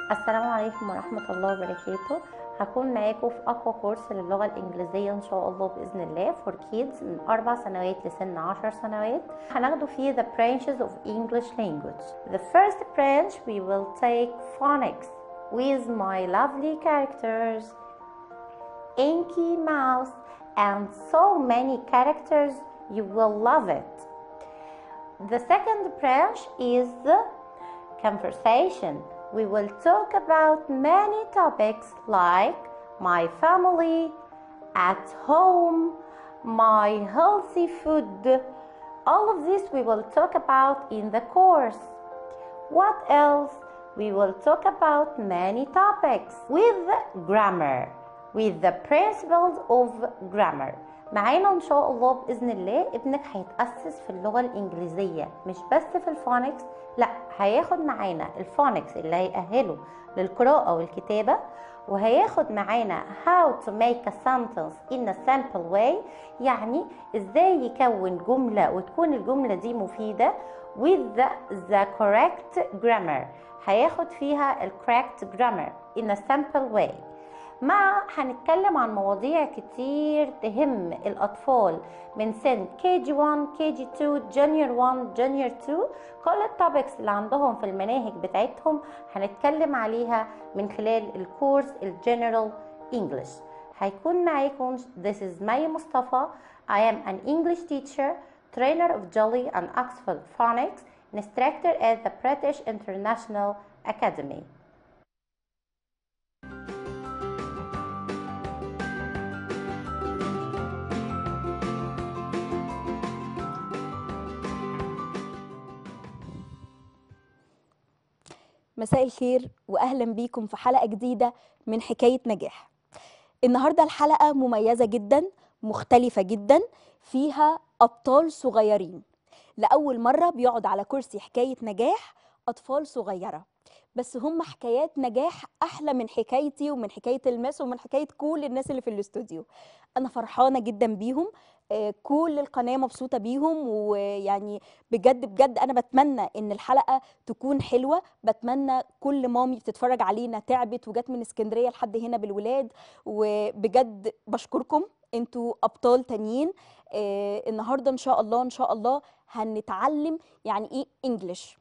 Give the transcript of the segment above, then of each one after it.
السلام عليكم ورحمة الله وبركاته هكون معاكم في أقوى كورس للغة الإنجليزية إن شاء الله بإذن الله for kids من أربع سنوات لسن عشر سنوات هناخده فيه the branches of English language The first branch we will take phonics with my lovely characters Inky Mouse and so many characters you will love it The second branch is the conversation. We will talk about many topics like my family, at home, my healthy food. All of this we will talk about in the course. What else? We will talk about many topics with grammar, with the principles of grammar. معانا ان شاء الله باذن الله ابنك هيتاسس في اللغه الانجليزيه مش بس في الفونكس لا هياخد معانا الفونكس اللي هيأهله للقراءه والكتابه وهياخد معانا how to make a sentence in a simple way يعني ازاي يكون جمله وتكون الجمله دي مفيده with the, the correct grammar هياخد فيها ال correct grammar in a simple way مع هنتكلم عن مواضيع كتير تهم الأطفال من سن KG1, KG2, Junior 1, Junior 2 كل التوبكس اللي عندهم في المناهج بتاعتهم هنتكلم عليها من خلال الكورس الجنرال English هيكون معاكم This is مي مصطفى I am an English teacher trainer of Jolly and Oxford Phonics instructor at the British International Academy مساء الخير واهلا بيكم في حلقه جديده من حكايه نجاح النهارده الحلقه مميزه جدا مختلفه جدا فيها ابطال صغيرين لاول مره بيقعد على كرسي حكايه نجاح اطفال صغيره بس هم حكايات نجاح احلى من حكايتي ومن حكايه الماس ومن حكايه كل الناس اللي في الاستوديو انا فرحانه جدا بيهم آه، كل القناه مبسوطه بيهم ويعني بجد بجد انا بتمنى ان الحلقه تكون حلوه بتمنى كل مامي بتتفرج علينا تعبت وجت من اسكندريه لحد هنا بالولاد وبجد بشكركم انتوا ابطال تانيين آه، النهارده ان شاء الله ان شاء الله هنتعلم يعني ايه انجلش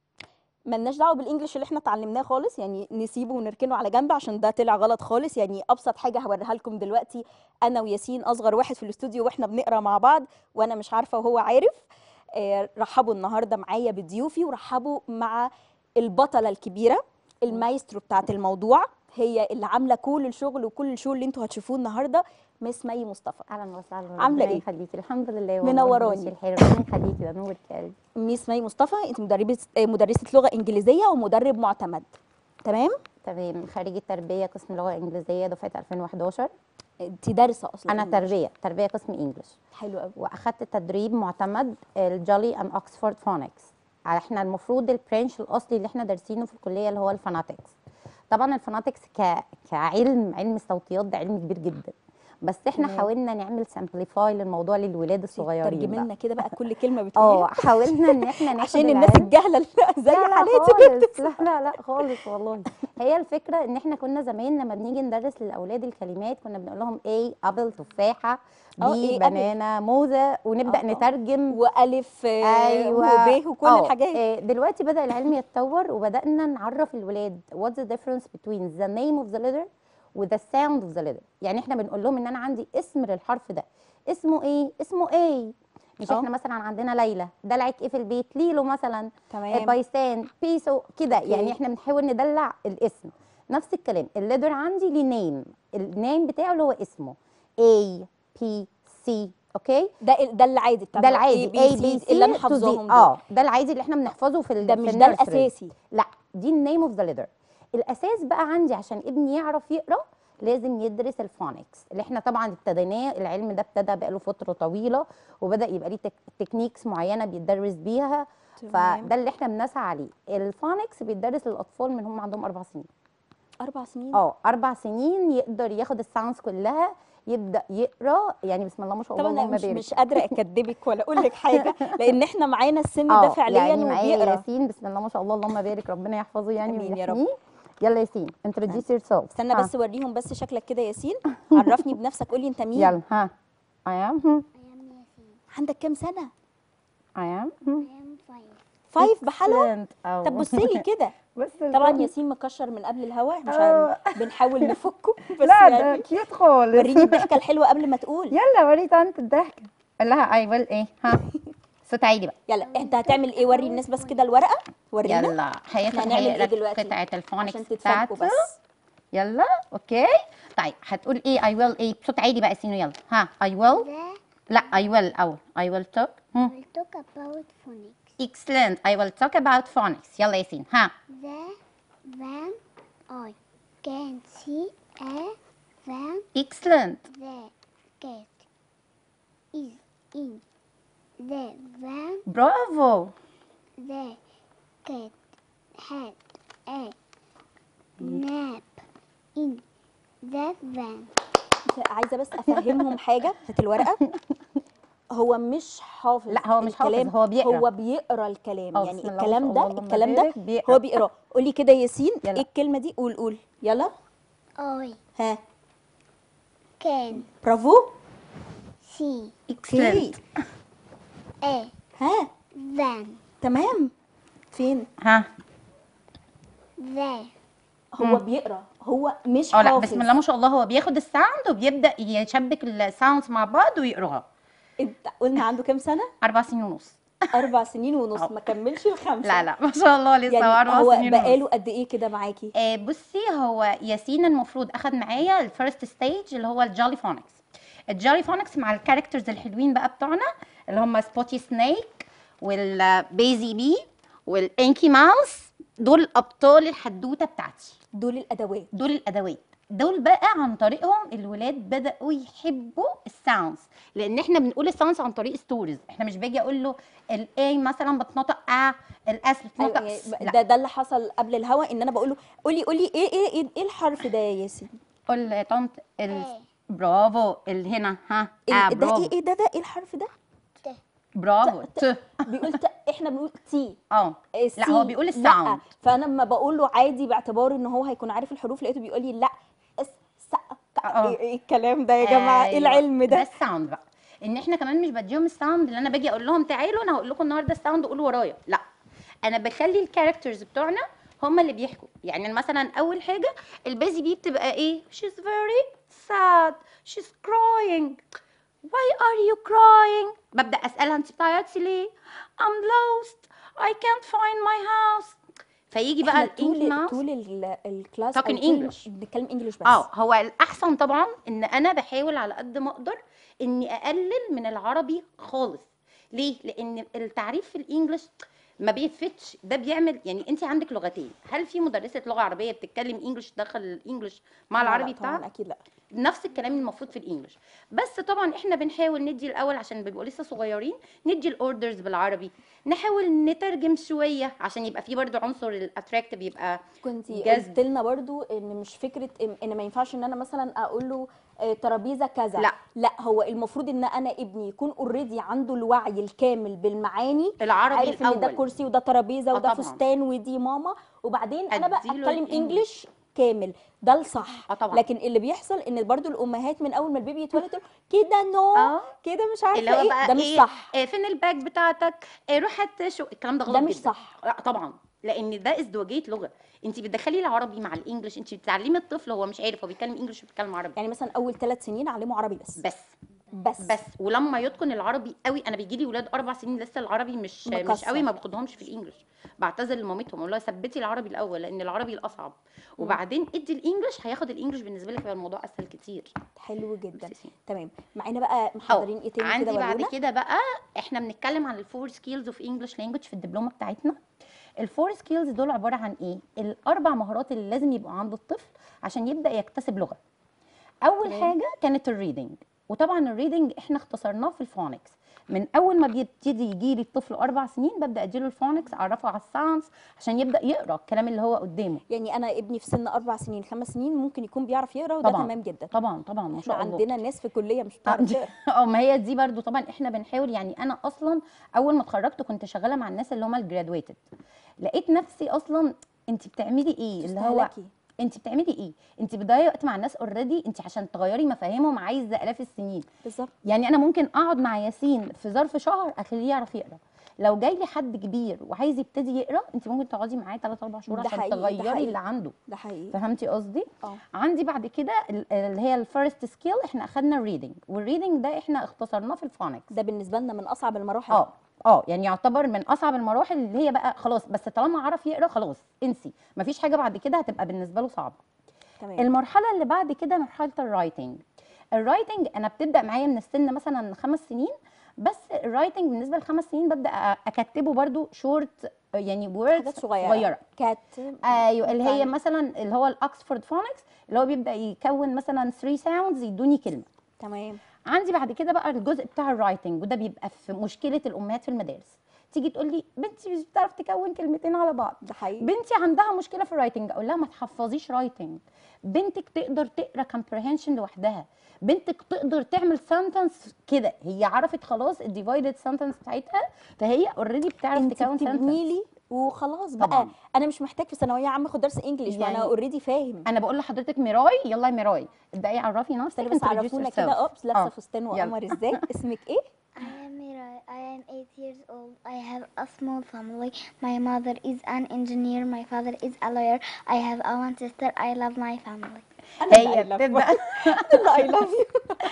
ملناش دعوه بالانجلش اللي احنا اتعلمناه خالص يعني نسيبه ونركنه على جنب عشان ده طلع غلط خالص يعني ابسط حاجه هوريها لكم دلوقتي انا وياسين اصغر واحد في الاستوديو واحنا بنقرا مع بعض وانا مش عارفه وهو عارف آه، رحبوا النهارده معايا بضيوفي ورحبوا مع البطله الكبيره المايسترو بتاعت الموضوع هي اللي عامله كل الشغل وكل الشغل اللي انتوا هتشوفوه النهارده مس مي مصطفى اهلا وسهلا عاملة ربنا إيه؟ يخليكي الحمد لله والله منوراني. ماشي الحال ربنا يخليكي ده نورك يا قلبي ميس مي مصطفى انت مدربه آه، مدرسه لغه انجليزيه ومدرب معتمد تمام تمام خريجه تربيه قسم لغه انجليزيه دفعه 2011 انت دارسه اصلا انا إنجليش. تربيه تربيه قسم انجلش حلو قوي واخدت تدريب معتمد الجولي ان اوكسفورد فونكس احنا المفروض البرانش الاصلي اللي احنا دارسينه في الكليه اللي هو الفاناتكس طبعا الفاناتكس ك... كعلم علم الصوتيات ده علم كبير جدا بس احنا تمام. حاولنا نعمل سامبليفاي للموضوع للولاد الصغيرين ترجمي بقى. لنا كده بقى كل كلمه اه بتقوليها حالنا ان احنا ناخد عشان الناس العلم. الجهله اللي زي لا لا حالاتي خالص لا لا لا خالص والله هي الفكره ان احنا كنا زمان لما بنيجي ندرس للاولاد الكلمات كنا بنقول لهم ايه ابل تفاحه اه، بي ايه، ابل. بنانا موزه ونبدا اه، اه. نترجم والف آه، ايوه وب وكل اه، الحاجات اه، دلوقتي بدا العلم يتطور وبدانا نعرف الولاد what's the difference between the name of the letter و the sound of the letter يعني احنا بنقول لهم ان انا عندي اسم للحرف ده اسمه ايه اسمه ايه مش اه. احنا مثلا عندنا ليلى دلعك ايه في البيت ليلو مثلا تمام بايسان بيسو كده اوكي. يعني احنا بنحاول ندلع الاسم نفس الكلام الليدر عندي ليه نيم النيم بتاعه اللي هو اسمه A P C اوكي ده ده العادي بتاع ده العادي A B C اللي انا to Z. حافظاهم دول. اه ده العادي اللي احنا بنحفظه في ال ده في مش ده النيرسري. الاساسي لا دي النيم اوف ذا ليدر الاساس بقى عندي عشان ابني يعرف يقرا لازم يدرس الفونكس اللي احنا طبعا ابتديناه العلم ده ابتدى بقاله فتره طويله وبدا يبقى ليه تك- تكنيكس معينه بيتدرس بيها تمام. فده اللي احنا بنسعى عليه الفونكس بيتدرس للاطفال من هم عندهم اربع سنين اربع سنين اه اربع سنين يقدر ياخد الساوندز كلها يبدا يقرا يعني بسم الله ما شاء الله طبعا انا اللهم مش بارك مش قادره اكدبك ولا اقول لك حاجه لان احنا معانا السن ده اه فعليا يعني معايا وبيقرا ياسين بسم الله ما شاء الله اللهم بارك ربنا يحفظه يعني آمين يا رب. ويحميه يلا ياسين introduce yourself استنى ها. بس وريهم بس شكلك كده يا ياسين عرفني بنفسك قولي انت مين يلا ها I am hmm, عندك كام سنه I am hmm. فايف بحالهم Excellent. أو. طب بصي لي كده بص طبعا الفم. ياسين مكشر من قبل الهوا مش آه. عارف بنحاول نفكه بس لا ده يعني كيوت خالص وريني الضحكه الحلوه قبل ما تقول يلا وري طنط الضحكة قال لها I will ايه ها صوت عالي بقى يلا انت هتعمل ايه وري الناس بس كده الورقه ورينا يلا هياخد هنعمل ايه هيقرا دلوقتي؟ قطعة الفونكس عشان تتفاجئوا بتاعته بس يلا اوكي طيب هتقول ايه I will ايه بصوت عالي بقى سينو يلا ها I will The لا I will أول I will talk هم. will talk about phonics. excellent I will talk about phonics يلا ياسين ها The when I can see a when excellent the cat is in the van برافو the cat had a nap in the van. عايزه بس افهمهم حاجه هات الورقه هو مش حافظ لا، هو مش حافظ، الكلام، هو بيقرا. هو بيقرا الكلام آه، يعني بسم الله ما الكلام شاء ده الله، اللهم الكلام ده بارك، بيقرا. هو بيقرا قولي كده يا ياسين يلا. ايه الكلمه دي قول قول يلا I ها can برافو see excellent a ها van تمام فين ها the هو بيقرا هو مش اه لا حافظ بسم الله ما شاء الله هو بياخد الساوند وبيبدا يشبك الساوندز مع بعض ويقراها انت قلنا عنده كام سنه اربع سنين ونص اربع سنين ونص أه. ما كملش الخمسه لا لا ما شاء الله لسه هو يعني اربع هو سنين ونص بقاله قد ايه كده معاكي آه بصي هو ياسين المفروض اخد معايا الفيرست ستيج اللي هو الجولي فونكس الجولي فونكس مع الكاركترز الحلوين بقى بتوعنا اللي هم سبوتي سنيك والبيزي بي والانكي ماوس دول ابطال الحدوته بتاعتي دول الادوات دول الادوات دول بقى عن طريقهم الولاد بداوا يحبوا الساوندز لان احنا بنقول الساوندز عن طريق ستوريز احنا مش باجي اقول له الاي مثلا بتنطق ا الاس بتنطق ايوه س. يعني لا ده ده اللي حصل قبل الهوا ان انا بقول له قولي قولي ايه ايه ايه, إيه الحرف ده يا ياسين قول يا طنط ال... إيه. برافو ال هنا ها إيه اه ده برافو ايه ايه ده ده ايه الحرف ده برافو ت بيقول ت... احنا بنقول تي اه إيه لا سي. هو بيقول لا الساوند فانا لما بقول له عادي باعتباره ان هو هيكون عارف الحروف لقيته بيقول لي لا اس س ك- آه. ايه إيه الكلام ده يا جماعه ايه أيوة. العلم ده ده الساوند بقى ان احنا كمان مش بديهم الساوند اللي انا باجي اقول لهم تعالوا انا هقول لكم النهارده الساوند قولوا ورايا لا انا بخلي الكاركترز بتوعنا هم اللي بيحكوا يعني مثلا اول حاجه البيزي بي بتبقى ايه she's very sad she's crying why are you crying ببدا اسالها انت بتعيطي ليه I'm lost I can't find my house فيجي بقى احنا الانكي طول ماوس طول ال- الكلاس Talking أو طول English. بنتكلم انجلش بس اه هو الاحسن طبعا ان انا بحاول على قد ما اقدر اني اقلل من العربي خالص ليه لان التعريف في الانجليش ما بيفتش ده بيعمل يعني انت عندك لغتين هل في مدرسه لغه عربيه بتتكلم انجليش تدخل الانجليش مع لا، لا، العربي طبعا بتاعها اكيد لا نفس الكلام المفروض في الانجليش بس طبعا احنا بنحاول ندي الاول عشان بيبقوا لسه صغيرين ندي الاوردرز بالعربي نحاول نترجم شويه عشان يبقى في برضو عنصر الاتراكتيف يبقى كنت جذب. قلت لنا برضو ان مش فكره ان إن ما ينفعش ان انا مثلا اقول له آه، ترابيزه كذا لا. لا هو المفروض ان انا ابني يكون اوريدي عنده الوعي الكامل بالمعاني العربي عارف ان ده الاول كرسي وده ترابيزه آه وده طبعاً. فستان ودي ماما وبعدين انا بقى أديله اتكلم الإنجليش. انجلش كامل ده الصح آه طبعاً. لكن اللي بيحصل ان برضو الامهات من اول ما البيبي يتولد تقول كده نو اه كده مش عارفه اللي هو ايه بقى ده مش إيه صح إيه فين الباج بتاعتك إيه روح هات شو الكلام ده غلط ده مش جدا. صح. لا طبعا لان ده ازدواجيه لغه انت بتدخلي العربي مع الانجليش انت بتعلمي الطفل هو مش عارف هو بيتكلم انجليش وبيتكلم عربي يعني مثلا اول ثلاث سنين اعلمه عربي بس بس بس بس ولما يتقن العربي قوي انا بيجي لي ولاد اربع سنين لسه العربي مش مش مكسر. قوي ما باخدهمش في الانجليش بعتذر لمامتهم اقول لها ثبتي العربي الاول لان العربي الاصعب وبعدين ادي الانجليش هياخد الانجليش بالنسبه لك هيبقى الموضوع اسهل كتير حلو جدا بس يا سيدي. تمام معانا بقى محضرين ايه تاني عندي كده بعد ورونا كده بقى احنا بنتكلم عن الفور سكيلز اوف انجلش لانجوج في الدبلومه بتاعتنا الفور سكيلز دول عباره عن ايه الاربع مهارات اللي لازم يبقوا عند الطفل عشان يبدا يكتسب لغه اول تمام. حاجه كانت الريدنج وطبعا الريدنج احنا اختصرناه في الفونكس من اول ما بيبتدي يجي لي الطفل اربع سنين ببدا اديله الفونكس اعرفه على الساوندز عشان يبدا يقرا الكلام اللي هو قدامه يعني انا ابني في سن اربع سنين خمس سنين ممكن يكون بيعرف يقرا وده طبعا تمام جدا طبعا طبعا ما احنا شاء الله عندنا ناس في كليه مش بتعرف تقرا اه ما هي دي برضو طبعا احنا بنحاول يعني انا اصلا اول ما اتخرجت كنت شغاله مع الناس اللي هم الجرادويتد لقيت نفسي اصلا انت بتعملي ايه اللي هو تستهلكي. انت بتعملي ايه انت بتضيعي وقت مع الناس اوريدي انت عشان تغيري مفاهيمهم عايزه الاف السنين بالظبط يعني انا ممكن اقعد مع ياسين في ظرف شهر اخليه يعرف يقرا لو جاي لي حد كبير وعايز يبتدي يقرا انت ممكن تقعدي معاه 3 4 شهور ده عشان حقيقي، ده تغيري حقيقي. اللي عنده ده حقيقي فهمتي قصدي اه عندي بعد كده ال- اللي هي الفيرست سكيل احنا اخدنا الريدنج والريدنج ده احنا اختصرناه في الفونكس ده بالنسبه لنا من اصعب المراحل اه اه يعني يعتبر من اصعب المراحل اللي هي بقى خلاص بس طالما عرف يقرا خلاص انسي مفيش حاجه بعد كده هتبقى بالنسبه له صعبه تمام المرحله اللي بعد كده مرحله الرايتنج الرايتنج انا بتبدا معايا من السن مثلا خمس سنين بس الرايتنج بالنسبه لخمس سنين ببدا أ- اكتبه برضو شورت يعني ووردز حاجات صغيره صغيره كات ايوه اللي هي فعلا. مثلا اللي هو الاكسفورد فونكس اللي هو بيبدا يكون مثلا 3 ساوندز يدوني كلمه تمام عندي بعد كده بقى الجزء بتاع الرايتنج وده بيبقى في مشكله الامهات في المدارس تيجي تقول لي بنتي مش بتعرف تكون كلمتين على بعض ده حقيقي بنتي عندها مشكله في الرايتنج اقول لها ما تحفظيش رايتنج بنتك تقدر تقرا كومبريهنشن لوحدها بنتك تقدر تعمل سنتنس كده هي عرفت خلاص الديفايدد سنتنس بتاعتها فهي اوريدي بتعرف انت تكون بتبني سنتنس لي وخلاص بقى طبعاً. انا مش محتاج في ثانويه عامه اخد درس انجليش ما انا يعني اوريدي فاهم انا بقول لحضرتك ميراي يلا يا ميراي ابداي عرفي نفسك استني بس introduce عرفونا yourself. كده اوبس لابسه آه. فستان يلا. وقمر ازاي اسمك ايه I am Mirai. I am eight years old. I have a small family. My mother is an engineer. My father is a lawyer. I have a one sister. I love my family. هي بتبدا اي لاف يو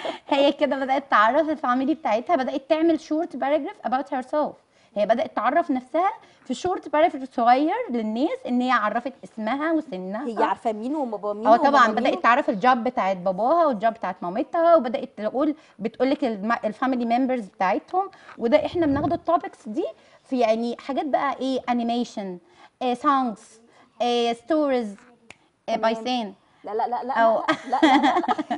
هي كده بدات تعرف الفاميلي بتاعتها بدات تعمل شورت باراجراف about herself هي بدات تعرف نفسها في شورت باراجراف صغير للناس ان هي عرفت اسمها وسنها هي عارفه مين وبابا مين اه طبعا وماما مين بدات تعرف الجوب بتاعت باباها والجوب بتاعت مامتها وبدات تقول بتقول لك الفاميلي ممبرز بتاعتهم وده احنا بناخد التوبكس دي في يعني حاجات بقى ايه انيميشن سونجز ستوريز بايسين لا لا لا لا أو- لا لا لا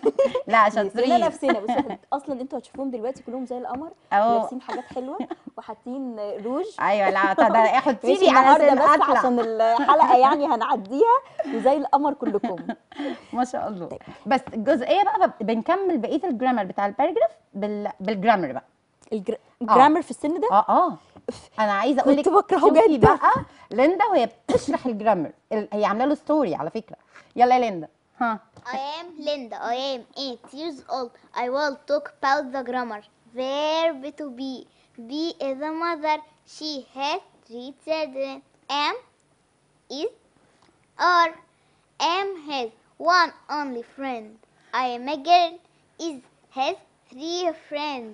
لا نسينا شاطرين نفسنا بس إحنا اصلا انتوا هتشوفوهم دلوقتي كلهم زي القمر أو. لابسين حاجات حلوه وحاطين روج ايوه لا طب ده حطي ماشي لي النهارده انا بس اطلع عشان الحلقه يعني هنعديها وزي القمر كلكم ما شاء الله بس الجزئيه بقى ب- بنكمل بقيه الجرامر بتاع الباراجراف بال... بالجرامر بقى الجر... الجرامر في السن ده اه اه انا عايزه اقول لك كنت بكرهه شوفي جدا. بقى ليندا وهي بتشرح الجرامر ال- هي عامله له ستوري على فكره يلا يا ليندا ها I am Linda. I am eight years old. I will talk about the grammar. Verb to be. Be is a mother. She has three children. Am is are. Am has one only friend. I am a girl. Is has three friends.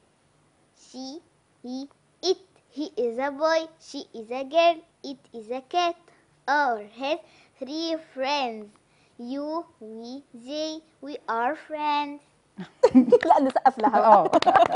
She, he, it. He is a boy. She is a girl. It is a cat. Our has three friends. You, we, they, we are friends. لا نسقف لها بقى. اه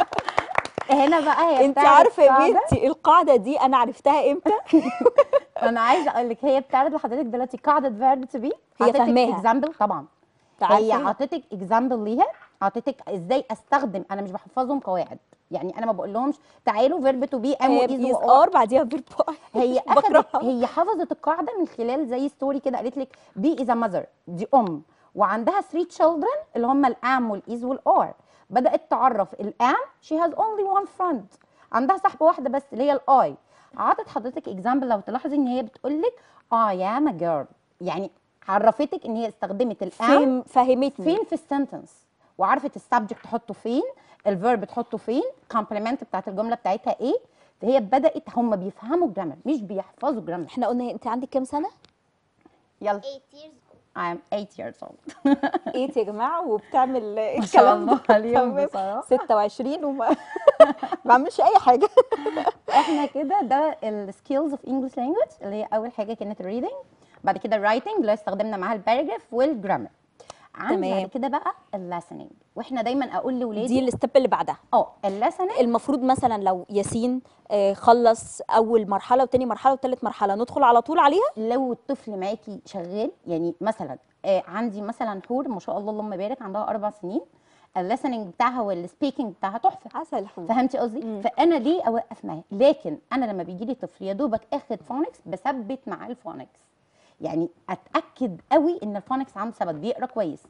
هنا بقى هي انت بتعرض عارفه يا قاعدة. بنتي القاعده دي انا عرفتها امتى انا عايزه اقول لك هي بتعرض لحضرتك دلوقتي قاعده فيرب تو بي هي فاهماها. اكزامبل طبعا هي عارفاها. عطتك اكزامبل ليها عطتك ازاي استخدم انا مش بحفظهم قواعد يعني انا ما بقول لهمش تعالوا فيرب تو بي ام هي وايز بيز وار ار بعديها فيرب هي اخذت بكرهها. هي حفظت القاعده من خلال زي ستوري كده قالت لك بي از ا ماذر دي ام وعندها 3 تشيلدرن اللي هم الام والايز والار بدات تعرف الام شي هاز اونلي وان فريند عندها صاحبه واحده بس اللي هي الاي عطت حضرتك اكزامبل لو تلاحظي ان هي بتقول لك اي ام ا جيرل يعني عرفتك ان هي استخدمت الام فهم فهمتني فين في السنتنس وعرفت السبجكت تحطه فين الفيرب تحطه فين كومبلمنت بتاعت الجمله بتاعتها ايه فهي بدات هم بيفهموا جرامر مش بيحفظوا جرامر احنا قلنا انت عندك كام سنه يلا Eight years old. I'm 8 years old ايه يا جماعه وبتعمل ما شاء الكلام الله ده عليهم تمام. بصراحه 26 وما ما بعملش اي حاجه احنا كده ده السكيلز اوف انجلش لانجويج اللي هي اول حاجه كانت الريدنج بعد كده الرايتنج اللي هو استخدمنا معاها الباراجراف والجرامر عندي تمام. بعد كده بقى الليسننج واحنا دايما اقول دي لاولادي الستيب اللي بعدها اه الليسننج المفروض مثلا لو ياسين آه، خلص اول مرحله وتاني مرحله وتالت مرحله ندخل على طول عليها لو الطفل معاكي شغال يعني مثلا آه عندي مثلا حور ما شاء الله اللهم بارك عندها اربع سنين الليسننج بتاعها والسبيكنج بتاعها تحفه عسل حب فهمتي قصدي فانا ليه اوقف معاه لكن انا لما بيجي لي طفل يا دوبك اخد فونكس بثبت معاه الفونكس يعني اتاكد قوي ان الفونكس عنده ثبت بيقرا كويس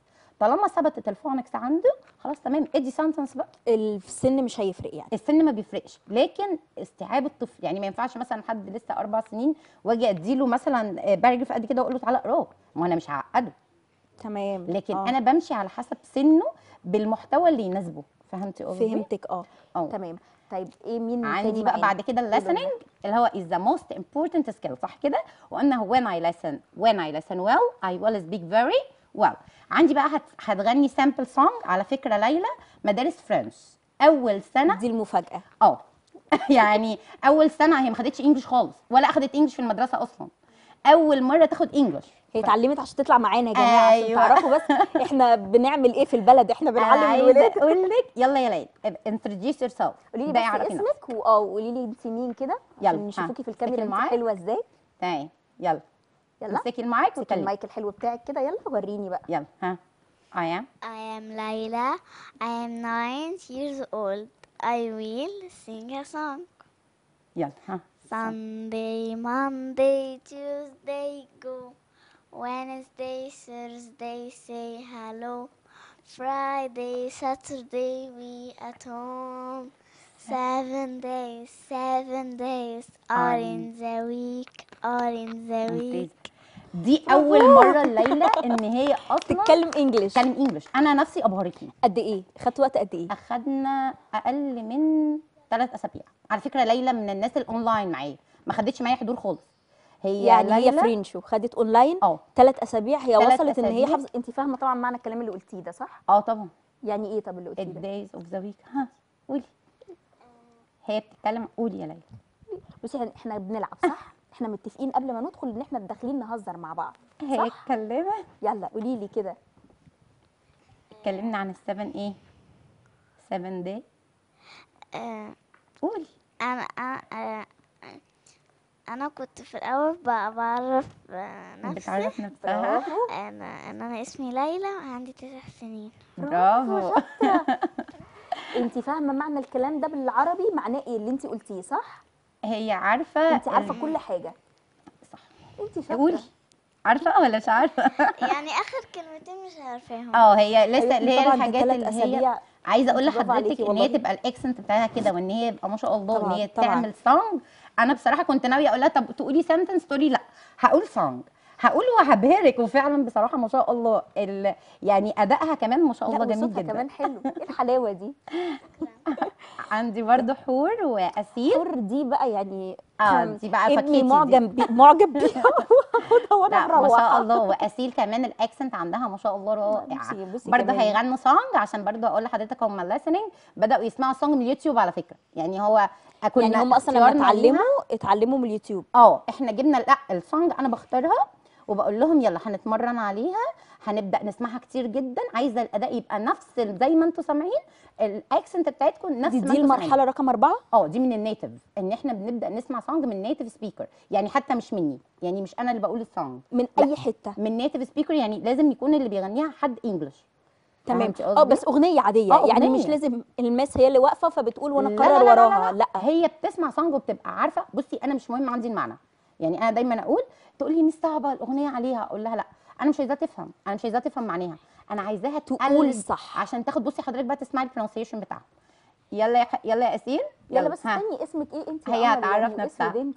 طالما ثبتت الفونكس عنده خلاص تمام ادي سنتنس بقى السن مش هيفرق يعني السن ما بيفرقش لكن استيعاب الطفل يعني ما ينفعش مثلا حد لسه اربع سنين واجي اديله مثلا باراجراف قد كده واقول له تعالى اقراه ما انا مش هعقده تمام لكن آه. انا بمشي على حسب سنه بالمحتوى اللي يناسبه فهمتي قصدي فهمتك اه اه تمام طيب ايه مين عندي تاني بقى معانا؟ بعد كده قولوا الليسننج اللي هو is the most important skill صح كده وقلنا هو when I listen when I listen well I will speak very well عندي بقى هت... هتغني sample song على فكرة ليلى مدارس فرنش أول سنة دي المفاجاه اه يعني أول سنة هي ما خدتش انجلش خالص ولا أخدت انجلش في المدرسة أصلا أول مرة تاخد انجلش هي اتعلمت عشان تطلع معانا يا جماعه عشان أيوة. تعرفوا بس احنا بنعمل ايه في البلد احنا بنعلم عايزة الولاد أقول لك يلا يا ليلى introduce yourself قولي لي ده بس يعرفي نفسك. اسمك واه قولي لي انت مين كده يلا، عشان ها. نشوفوكي في امسكي الكاميرا انت المايك. حلوه ازاي تمام يلا يلا امسكي المايك امسكي وكلمي المايك الحلو بتاعك كده يلا وريني بقى يلا ها I am I am Layla. I am nine years old. I will sing a song. يلا ها Sunday, Monday, Tuesday, go. Wednesday, Thursday, say hello. Friday, Saturday, we at home. Seven days, seven days are in the week, are in the ممتاز. week. دي اول مره ليلى ان هي اصلا تتكلم انجلش تتكلم انجلش انا نفسي ابهرتني قد ايه خدت وقت قد ايه اخدنا اقل من ثلاث اسابيع على فكره ليلى من الناس الاونلاين معايا ما خدتش معايا حضور خالص هي يعني هي ليلى- فرنش وخدت اونلاين اه ثلاث اسابيع هي تلات وصلت ان هي أسابيع. حافظه انت فاهمه طبعا معنى الكلام اللي قلتيه ده صح اه طبعا يعني ايه طب اللي قلتيه ده الدايز اوف ذا ويك ها قولي هي بتتكلم قولي يا ليلى بصي إحنا- احنا بنلعب صح احنا متفقين قبل ما ندخل ان احنا داخلين نهزر مع بعض هي اتكلمت يلا قولي لي كده اتكلمنا عن السفن ايه 7 داي آه، قولي أنا أنا آه، أنا كنت في الأول ب- بعرف آه، نفسي بتعرف نفسها أنا أنا أنا اسمي ليلى وعندي تسع سنين برافو انت فاهمه معنى الكلام ده بالعربي معناه ايه اللي انت قلتيه صح هي عارفه انت عارفه ال- كل حاجه صح انت شاطره قولي عارفه ولا مش عارفه يعني آخر كلمتين مش عارفاهم اه هي لسه أيوة، اللي هي طبعاً ده الحاجات تلات اللي هي أسابيع. عايزه اقول برافو لحضرتك عليكي ان هي والله. تبقى الاكسنت بتاعها كده وان هي يبقى ما شاء الله ان طبعاً، هي طبعاً. تعمل سونج انا بصراحه كنت ناويه اقول لها طب تقولي سنتنس تقولي لا هقول سونج هقول وهبهرك وفعلا بصراحه ما شاء الله ال... يعني ادائها كمان ما شاء لا الله جميل وصوتها جدا كمان حلو ايه الحلاوه دي عندي برضو حور واسيل حر دي بقى يعني اه كان دي بقى ابني فكيتي دي. معجب بي معجب بيها واخدها وانا لا ما شاء مروحه الله واسيل كمان الاكسنت عندها ما شاء الله رائعه بصي- بصي برضه كمان. هيغنوا سونج عشان برضه اقول لحضرتك هم listening بداوا يسمعوا سونج من اليوتيوب على فكره يعني هو كنا يعني هم اصلا لما اختيارنا ليها- اتعلموا اتعلموا من اليوتيوب اه احنا جبنا لا السونج انا بختارها وبقول لهم يلا هنتمرن عليها هنبدا نسمعها كتير جدا عايزه الاداء يبقى نفس ال- زي ما انتم سامعين الاكسنت بتاعتكم نفس دي ما دي انتم سامعين. المرحله رقم أربعة اه دي من النيتف ان احنا بنبدا نسمع سونج من نيتف سبيكر يعني حتى مش مني يعني مش انا اللي بقول السونج من لا. اي حته من نيتف سبيكر يعني لازم يكون اللي بيغنيها حد انجلش تمام فهمتي اه قصدي؟ بس اغنيه عاديه آه، يعني أغنية. مش لازم الماس هي اللي واقفه فبتقول وانا لا اقرر لا لا لا وراها لا هي بتسمع سونج وبتبقى عارفه بصي انا مش مهم عندي المعنى يعني انا دايما اقول تقول لي مش صعبه الاغنيه عليها اقول لها لا انا مش عايزاها تفهم انا مش عايزاها تفهم معناها انا عايزاها تقول تقلد صح. عشان تاخد بصي حضرتك بقى تسمعي البرونسيشن بتاعها يلا يا ح... يلا يا اسيل يلا بس ها. استني اسمك ايه انت هي هتعرف نفسها. انت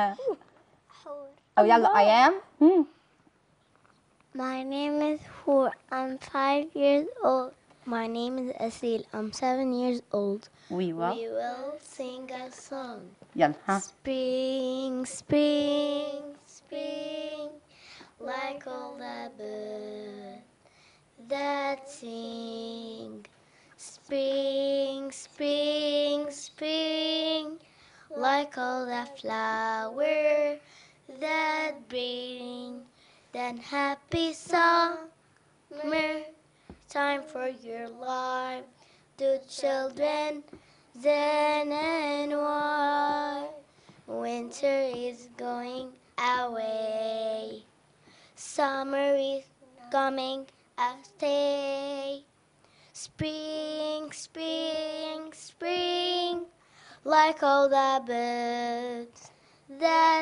او يلا ايام مم. My name is Hur. I'm five years old. My name is Asil. I'm seven years old. وي واو We will sing a song. يلا ها Spring, spring, spring, like all the birds that sing. Spring, spring, spring, like all the flowers that bring. Then happy summer time for your life, to children, then and why winter is going away. Summer is coming, I stay. Spring, spring, spring, like all the birds that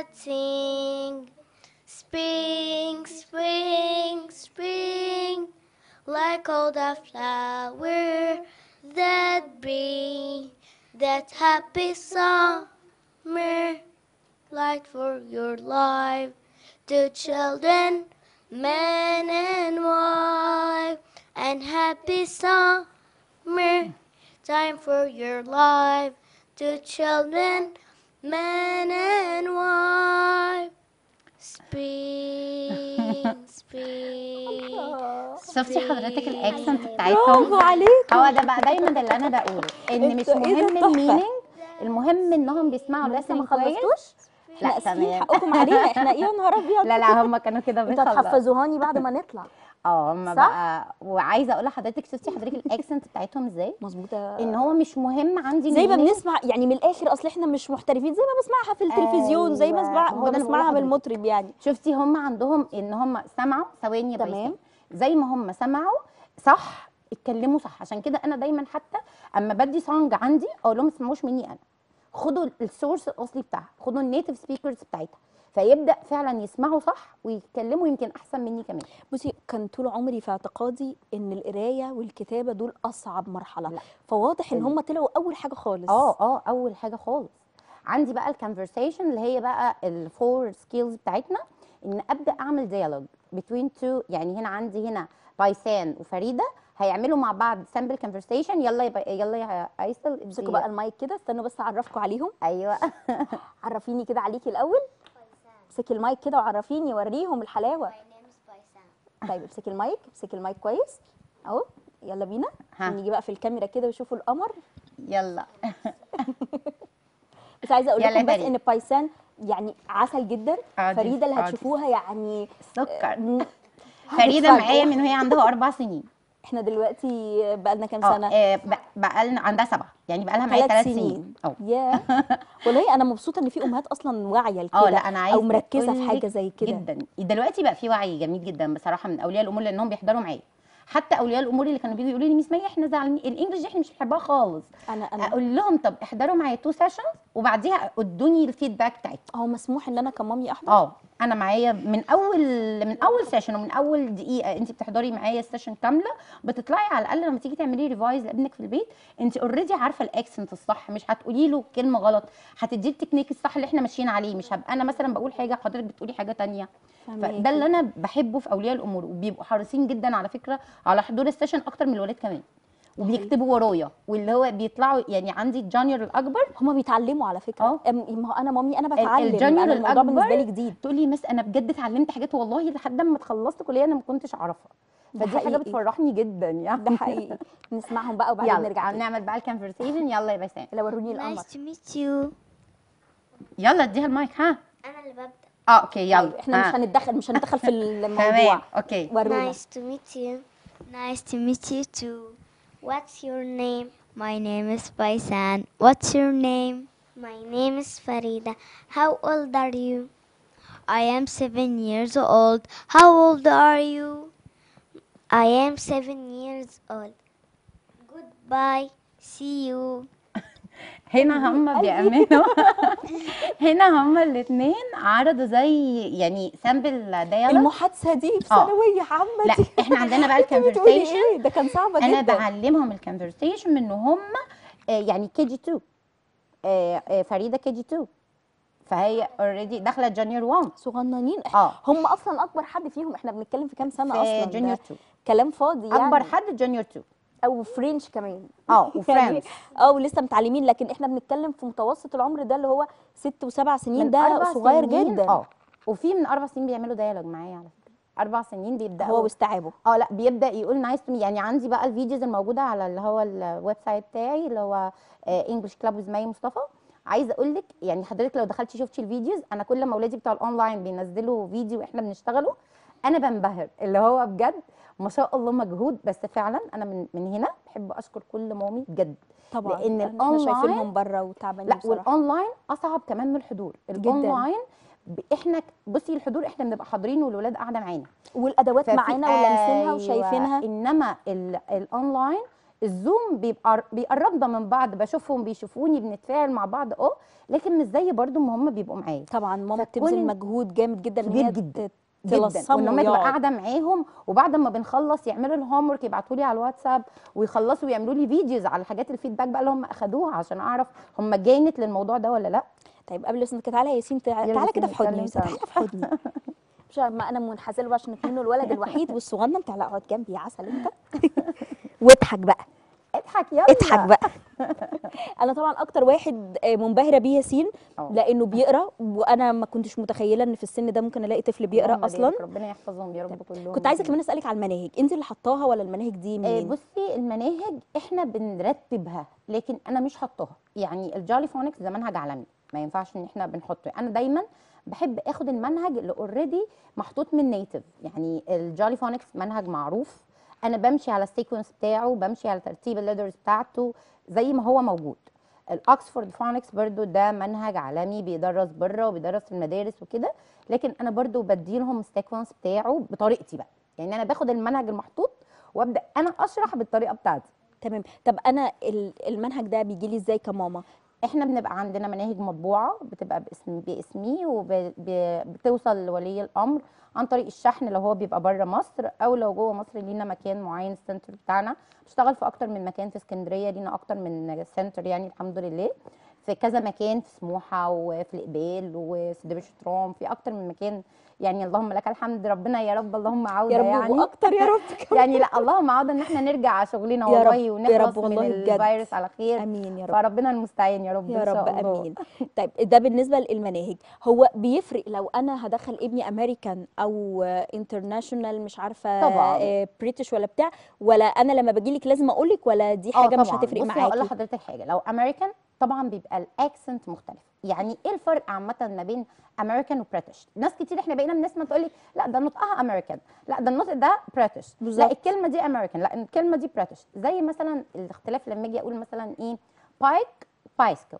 sing. Spring, spring, spring, like like all the flowers that bring that happy summer light for your life. To children, men and wife, and happy summer time for your life. To children, men and wife. Spring, spring. شفتي حضرتك الاكسنت بتاعتهم برافو عليك هو ده بقى دايما ده اللي انا بقوله ان مش انتوا ايه ده مهم تحفة. المينينج المهم انهم بيسمعوا لسه ما lesson كويس. خلصتوش احنا لا اسفين تمام حقكم علينا احنا ايه يا نهار ابيض لا لا هم كانوا كده انتوا بيخلص هتحفظوهاني بعد ما نطلع اه هم صح؟ بقى وعايزه اقول لحضرتك شفتي حضرتك الاكسنت بتاعتهم ازاي مظبوطه ان هو مش مهم عندي زي ما المينينج. بنسمع يعني من الاخر اصل احنا مش محترفين زي ما بسمعها في التلفزيون زي ما أيوة، بسمع هو ده اللي بسمعها بقوله من المطرب يعني شفتي هم عندهم ان هم سمعوا ثواني يا تمام. بيسان. زي ما هم سمعوا صح اتكلموا صح عشان كده انا دايما حتى اما بدي سونج عندي اقول لهم ما تسمعوش مني انا خدوا السورس الاصلي بتاعها خدوا النيتيف سبيكرز بتاعتها فيبدا فعلا يسمعوا صح ويتكلموا يمكن احسن مني كمان بصي كان طول عمري في اعتقادي ان القرايه والكتابه دول اصعب مرحله لا. فواضح ان ال- هم طلعوا اول حاجه خالص اه اه اول حاجه خالص عندي بقى الكونفرسيشن اللي هي بقى الفور سكيلز بتاعتنا ان ابدا اعمل ديالوج بين تو يعني هنا عندي هنا بايسان وفريده هيعملوا مع بعض سامبل كونفرسيشن يلا يا بي- يلا يا ايسل امسكوا بقى المايك كده استنوا بس اعرفكم عليهم ايوه عرفيني كده عليكي الاول امسكي المايك كده وعرفيني وريهم الحلاوه My name is Baisan. طيب امسكي المايك امسكي المايك كويس اهو يلا بينا ها. نيجي بقى في الكاميرا كده وشوفوا القمر يلا بس عايزه اقول يلا لكم يا بس فريد. ان بايسان يعني عسل جدا آه دي- فريده اللي آه دي هتشوفوها يعني سكر م- فريده هتتفاجئوا. معايا من وهي عندها اربع سنين احنا دلوقتي بقى لنا كام اه سنه آه، بق- بقى لنا عندها سبعه يعني بقى لها معايا ثلاث ثلاث سنين سنين اه يا والله انا مبسوطه ان في امهات اصلا واعيه لكده اه لا انا عايزه او مركزه في أقولك حاجه زي كده جدا دلوقتي بقى في وعي جميل جدا بصراحه من اولياء الامور لانهم بيحضروا معايا حتى اولياء الامور اللي كانوا بيجوا يقولوا لي ميس مي احنا زعلانين الانجليش احنا مش بنحبها خالص انا انا اقول لهم طب احضروا معايا تو سيشنز وبعديها ادوني الفيدباك بتاعتكم هو مسموح ان انا كمامي احضر اه انا معايا من اول من اول سيشن ومن اول دقيقه انت بتحضري معايا السيشن كامله بتطلعي على الاقل لما تيجي تعملي ريفايز لابنك في البيت انت اوريدي عارفه الاكسنت الصح مش هتقولي له كلمه غلط هتدي التكنيك الصح اللي احنا ماشيين عليه مش هبقى انا مثلا بقول حاجه وحضرتك بتقولي حاجه تانية فهماكي. فده اللي انا بحبه في اولياء الامور وبيبقوا حريصين جدا على فكره على حضور السيشن اكتر من الولاد كمان وبيكتبوا ورايا واللي هو بيطلعوا يعني عندي الجونيور الاكبر هما بيتعلموا على فكره اه. أم- ما هو انا مامي انا بتعلم الجونيور انا الموضوع بالنسبه لي الأكبر جديد تقول لي مس انا بجد اتعلمت حاجات والله لحد ما اتخلصت كليه انا ما كنتش اعرفها ده فدي حاجه حقيقي. بتفرحني جدا يعني ده حقيقي نسمعهم بقى وبعدين يلا نرجع تاني نعمل بقى الكونفرسيشن يلا يا بسام لا وروني القمر Nice to meet you. يلا اديها المايك ها أنا اللي ببدأ. اه اوكي يلا طيب احنا مش ها. هنتدخل مش هندخل في الموضوع تمام اوكي ورونا Nice to meet you. Nice to meet you too. What's your name? My name is Baisan. What's your name? My name is Farida. How old are you? I am seven years old. How old are you? I am seven years old. Goodbye. See you. هنا هم بيأمنوا هنا هم الاثنين عرضوا زي يعني سامبل ديالوج المحادثه دي في اه. ثانويه عامه لا دي احنا عندنا بقى انت بتقولي الكونفرسيشن ايه ده كان صعبه انا جدا بعلمهم الكونفرسيشن من هم آه، يعني كي جي 2 آه، آه، فريده كي جي 2 فهي اوريدي داخله جونيور 1 صغننين اه هم اصلا اكبر حد فيهم احنا بنتكلم في كام سنه في اصلا جونيور ده 2 كلام فاضي يعني اكبر حد جونيور 2 او فرنش كمان اه يعني وفرنش اه ولسه متعلمين لكن احنا بنتكلم في متوسط العمر ده اللي هو ست وسبع سنين من ده أربع صغير سنين- جدا اه وفي من اربع سنين بيعملوا ديالوج معايا على فكره اربع سنين بيبداوا هو واستيعابه اه لا بيبدا يقول نايس تو يعني عندي بقى الفيديوز الموجوده على اللي هو الويب سايت بتاعي اللي هو انجلش كلاب ويز مي مصطفى عايزه اقول لك يعني حضرتك لو دخلتي شفتي الفيديوز انا كل ما اولادي بتوع الاونلاين بينزلوا فيديو واحنا بنشتغله انا بنبهر اللي هو بجد ما شاء الله مجهود بس فعلا انا من من هنا بحب اشكر كل مامي بجد طبعا لأن احنا الأونلاين- شايفينهم بره وتعبانين لا بصراحه والاونلاين اصعب كمان من الحضور الاونلاين ب- احنا بصي الحضور احنا بنبقى حاضرين والولاد قاعده معانا والادوات ففي- معانا ولامسينها أيوة. وشايفينها انما ال- الاونلاين الزوم بيبقى بيقربنا من بعض بشوفهم بيشوفوني بنتفاعل مع بعض اه لكن مش زي برضو ما هم بيبقوا معايا طبعا ماما فكون بتبذل إن- مجهود جامد جدا ان كبير هي جدا. ت- جدا تلصموا وان هم تبقى يقعد. قاعده معاهم وبعد ما بنخلص يعملوا الهوم ورك يبعتوا لي على الواتساب ويخلصوا ويعملوا لي فيديوز على الحاجات الفيدباك بقى اللي هم اخدوها عشان اعرف هم جينت للموضوع ده ولا لا طيب قبل بس تعالى يا ياسين تع- يلا تعالى كده ياسين في حضني نتكلم ياسين، سوا. تعالى في حضني مش عارف- ما انا منحازله بقى عشان منه الولد الوحيد والصغنن تعالى اقعد جنبي يا عسل انت واضحك بقى اضحك يلا اضحك بقى انا طبعا اكتر واحد آه، منبهره بيه ياسين أه. لانه بيقرا وانا ما كنتش متخيله ان في السن ده ممكن الاقي طفل اللهم بيقرا بارك، اصلا ربنا يحفظهم يا رب كلهم كنت عايزه كمان اسالك على المناهج انت اللي حطاها ولا المناهج دي آه، منين بصي المناهج احنا بنرتبها لكن انا مش حطاها يعني الجولي فونكس ده منهج عالمي ما ينفعش ان احنا بنحطه انا دايما بحب اخد المنهج اللي اوريدي محطوط من نيتف يعني الجولي فونكس منهج معروف انا بمشي على السيكونس بتاعه بمشي على ترتيب الليدرز بتاعته زي ما هو موجود الاكسفورد فونكس برضو ده منهج عالمي بيدرس بره وبيدرس في المدارس وكده لكن انا برضو بديلهم السيكونس بتاعه بطريقتي بقى يعني انا باخد المنهج المحطوط وابدا انا اشرح بالطريقه بتاعتي تمام طب انا ال- المنهج ده بيجي لي ازاي كماما احنا بنبقى عندنا مناهج مطبوعه بتبقى باسم باسمي وبتوصل لولي الامر عن طريق الشحن لو هو بيبقى بره مصر او لو جوه مصر لينا مكان معين السنتر بتاعنا بشتغل في اكتر من مكان في اسكندريه لينا اكتر من سنتر يعني الحمد لله في كذا مكان في سموحه وفي القبال وسيدي بشترام في اكتر من مكان يعني اللهم لك الحمد ربنا يا رب اللهم عوده يا رب يعني واكتر يا رب يعني لا اللهم عوده ان احنا نرجع على شغلنا يا رب، والله يا ونخلص رب والله من بجد. الفيروس على خير امين يا رب فربنا المستعان يا رب يا إن شاء رب الله. امين طيب ده بالنسبه للمناهج هو بيفرق لو انا هدخل ابني امريكان او انترناشونال مش عارفه طبعاً. بريتش ولا بتاع ولا انا لما باجي لك لازم اقول لك ولا دي آه حاجه مش طبعاً. هتفرق بصي هقول معاكي لحضرتك حاجه لو امريكان طبعا بيبقى الاكسنت مختلف يعني ايه الفرق عامه ما بين امريكان وبريتش ناس كتير احنا بقينا بنسمع تقول لك لا ده نطقها امريكان لا ده النطق ده بريتش لا بالظبط. الكلمه دي امريكان لا الكلمه دي بريتش زي مثلا الاختلاف لما اجي اقول مثلا ايه بايك بايسكل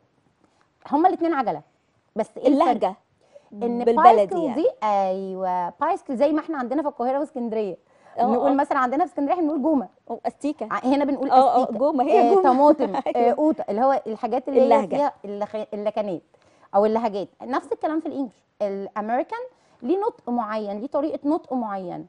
هما الاثنين عجله بس ايه الفرق؟ اللهجه ان بالبلدي بايسكل يعني. دي ايوه بايسكل زي ما احنا عندنا في القاهره واسكندريه آه، نقول آه. مثلا عندنا في اسكندريه بنقول جومه أو استيكه ع- هنا بنقول اه اه استيكه جومه هي آه، جومه طماطم آه، أيوة. قوطه اللي هو الحاجات اللي هي اللهجة. فيها اللخ- اللكنات او اللهجات نفس الكلام في الانجليش الامريكان ليه نطق معين ليه طريقه نطق معين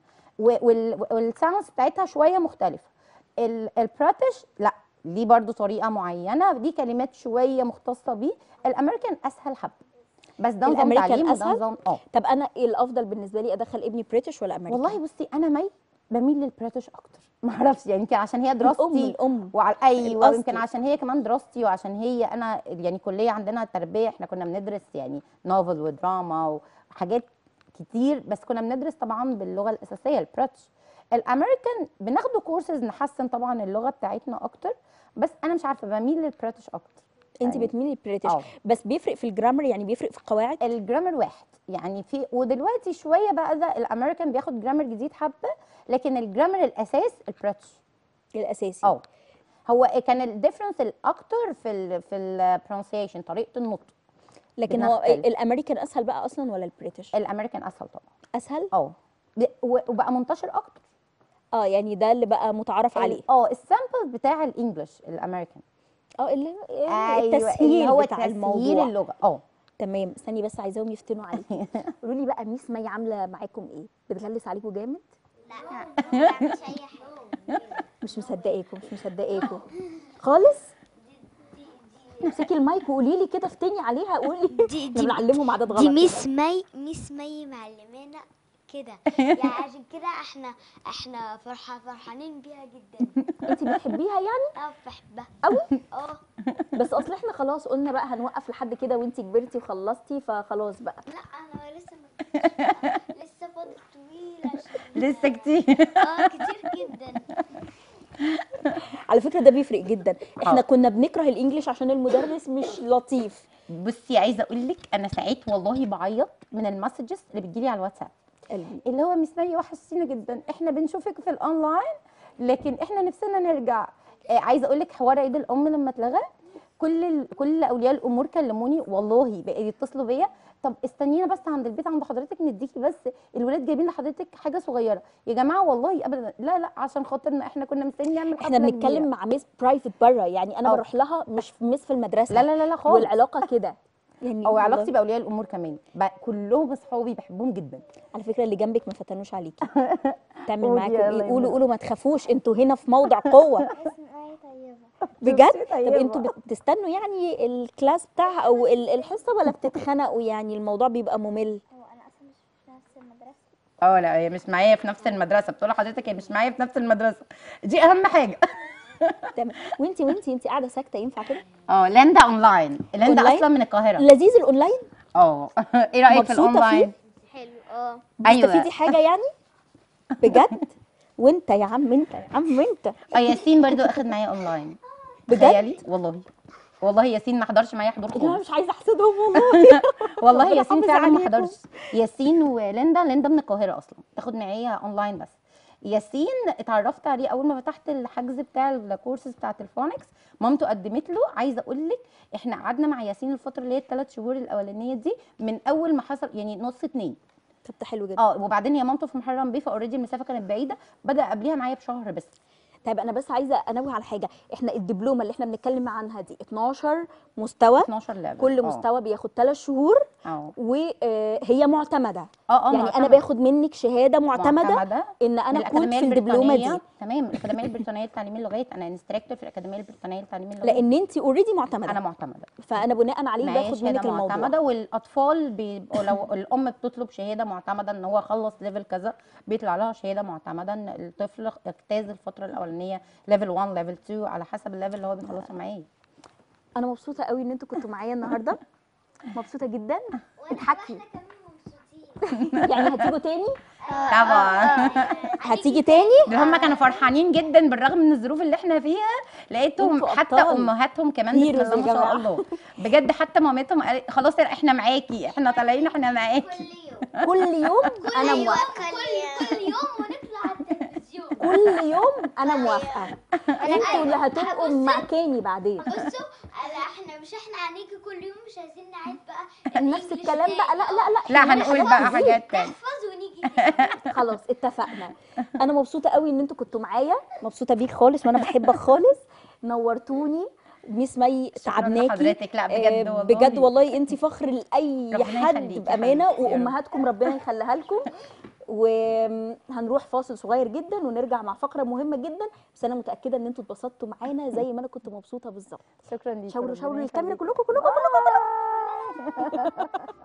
والساوندز بتاعتها شويه مختلفه ال- البريتش لا ليه برضو طريقه معينه دي كلمات شويه مختصه بيه الامريكان اسهل حبه بس ده نظام الأمريكان تعليم وده أسهل؟ نظام اه طب انا ايه الافضل بالنسبه لي ادخل ابني بريتش ولا امريكان والله بصي انا مي بميل للبريتش اكتر ما اعرفش يعني يمكن عشان هي الام دراستي الام وعلى ايوه الأصل. يمكن عشان هي كمان دراستي وعشان هي انا يعني كليه عندنا تربيه احنا كنا بندرس يعني نوفل ودراما وحاجات كتير بس كنا بندرس طبعا باللغه الاساسيه البريتش الامريكان بناخده كورسز نحسن طبعا اللغه بتاعتنا اكتر بس انا مش عارفه بميل للبريتش اكتر انت يعني بتميلي للبريتش اه. بس بيفرق في الجرامر يعني بيفرق في القواعد الجرامر واحد يعني في ودلوقتي شويه بقى ده الامريكان بياخد جرامر جديد حبه لكن الجرامر الاساس البريتش الاساسي اه هو كان الديفرنس الاكتر في ال في البرونسيشن طريقه النطق لكن هو بنختلف. الامريكان اسهل بقى اصلا ولا البريتش الامريكان اسهل طبعا اسهل اه ب- و- وبقى منتشر اكتر اه يعني ده اللي بقى متعارف عليه ال- اه السامبل بتاع الانجليش الامريكان اه اللي ايوه التسهيل اللي هو بتاع تسهيل الموضوع اللغه اه تمام استني بس عايزاهم يفتنوا عليكي قولوا لي بقى ميس مي عامله معاكم ايه بتغلس عليكم جامد لا مش اي حاجه مش مصدقاكم مش مصدقاكم خالص امسكي المايك وقولي لي كده افتني عليها قولي دي احنا دي بنعلمهم عادات غلط دي ميس مي ميس مي معلمانا كده يعني عشان كده احنا احنا فرحة فرحانين بيها جدا انت بتحبيها يعني اه بحبها قوي اه بس اصل احنا خلاص قلنا بقى هنوقف لحد كده وانت كبرتي وخلصتي فخلاص بقى لا انا لسه ما كنتش- لسه فاضل طويل عشان لسه كتير اه كتير جدا على فكره ده بيفرق جدا احنا آه. كنا بنكره الانجليش عشان المدرس مش لطيف بصي عايزه اقول لك انا ساعات والله بعيط من المسجز اللي بتجيلي على الواتساب قلبي اللي هو مس مي وحشتينا جدا احنا بنشوفك في الاونلاين لكن احنا نفسنا نرجع آه عايزه اقول لك حوار عيد الام لما اتلغى كل ال... كل اولياء الامور كلموني والله بقى يتصلوا بيا طب استنينا بس عند البيت عند حضرتك نديكي بس الولاد جايبين لحضرتك حاجه صغيره يا جماعه والله ابدا لا لا عشان خاطرنا احنا كنا مستنيين نعمل احنا حفلة بنتكلم كبيرة. مع ميس برايفت بره يعني انا آه. بروح لها مش ميس في المدرسه لا لا لا لا خالص والعلاقه كده يعني او والله. علاقتي باولياء الامور كمان ب- كلهم اصحابي بحبهم جدا على فكره اللي جنبك ما فتنوش عليكي تعمل قولي معاكم يا ايه الله قولوا يهديك. قولوا ما تخافوش انتوا هنا في موضع قوه بحس ان انا طيبه بجد شفتي طب طيبة. انتوا بتستنوا يعني الكلاس بتاعها او ال- الحصه ولا بتتخانقوا يعني الموضوع بيبقى ممل هو انا اصلا مش في نفس المدرسه اه لا هي مش معايا في نفس المدرسه بتقول لحضرتك هي مش معايا في نفس المدرسه دي اهم حاجه تمام وانتي وانتي انتي قاعده ساكته ينفع كده اه لاندا اونلاين لاندا أونلاين؟ اصلا من القاهره لذيذ الاونلاين اه ايه رايك في مبسوطة الاونلاين حلو اه أيوة. بتستفيدي حاجه يعني بجد وانت يا عم انت يا عم انت اه ياسين برضو اخد معايا اونلاين بجد؟ تخيلي والله والله ياسين ما حضرش معايا حضور يا جماعه خالص مش عايزه احسدهم والله والله ربنا ياسين يحافظ فعلا ما عليكم. حضرش ياسين وليندا ليندا من القاهره اصلا تاخد معايا اونلاين بس ياسين اتعرفت عليه اول ما فتحت الحجز بتاع الكورسز بتاعت الفونكس مامته قدمت له عايزه اقول لك احنا قعدنا مع ياسين الفتره اللي هي الثلاث شهور الاولانيه دي من اول ما حصل يعني نص اتنين طب ده حلو جدا اه وبعدين هي مامته في محرم بيه فاوريدي المسافه كانت بعيده بدا قبليها معايا بشهر بس طيب انا بس عايزه انوه على حاجه احنا الدبلومه اللي احنا بنتكلم عنها دي 12 مستوى 12 لعبه كل اه. مستوى بياخد 3 شهور اه وهي معتمده اه اه يعني انا معتمدة. باخد منك شهاده معتمده معتمده ان من انا كنت الأكاديمية في الدبلومه دي البريطانية. تمام الاكاديميه البريطانيه لتعليم اللغات انا انستراكتور في الاكاديميه البريطانيه لتعليم اللغات لان انت اوريدي معتمده انا معتمده فانا بناء عليه معايا باخد منك شهاده الموضوع معتمده والاطفال بيبقوا لو الام بتطلب شهاده معتمده ان هو خلص ليفل كذا بيطلع لها شهاده معتمده ان الطفل اجتاز الفتره الاولانيه ليفل 1 ليفل 2 على حسب الليفل اللي هو بيخلصه معاه انا مبسوطه قوي ان انتوا كنتوا معايا النهارده مبسوطه جدا اضحكي يعني هتيجوا تاني طبعا هتيجي تاني ده هم كانوا فرحانين جدا بالرغم من الظروف اللي احنا فيها لقيتهم انتوا حتى أبطال. امهاتهم كمان heroes بسم الله يا ما شاء جماعة. الله بجد حتى مامتهم قالت خلاص احنا معاكي احنا طالعين احنا معاكي كل يوم انا موافقه كل يوم ونطلع على التلفزيون كل يوم انا موافقه انتوا اللي هتبقوا مكاني بعدين بصوا أنا احنا مش احنا هنيجي كل يوم مش عايزين نعيد بقى نفس الإنجليش الكلام تاني. بقى لا لا لا لا إحنا هنقول هنحفظ بقى إيه؟ حاجات تاني نحفظ ونيجي تاني خلاص اتفقنا انا مبسوطه قوي ان انتوا كنتوا معايا مبسوطه بيك خالص وانا بحبك خالص نورتوني ميس مي شكراً تعبناكي لحضرتك. لا، بجد آه، والله. بجد والله انت فخر لاي ربنا حد يخليكي يا بامانه حبيبتي يا رب. وامهاتكم ربنا يخليها لكم وهنروح فاصل صغير جدا ونرجع مع فقره مهمه جدا بس انا متاكده ان انتوا اتبسطتوا معانا زي ما انا كنت مبسوطه بالظبط شكرا ليكي شاوروا ربنا شاوروا للكاميرا يخليكي. كلكم كلكم كلكم كلكم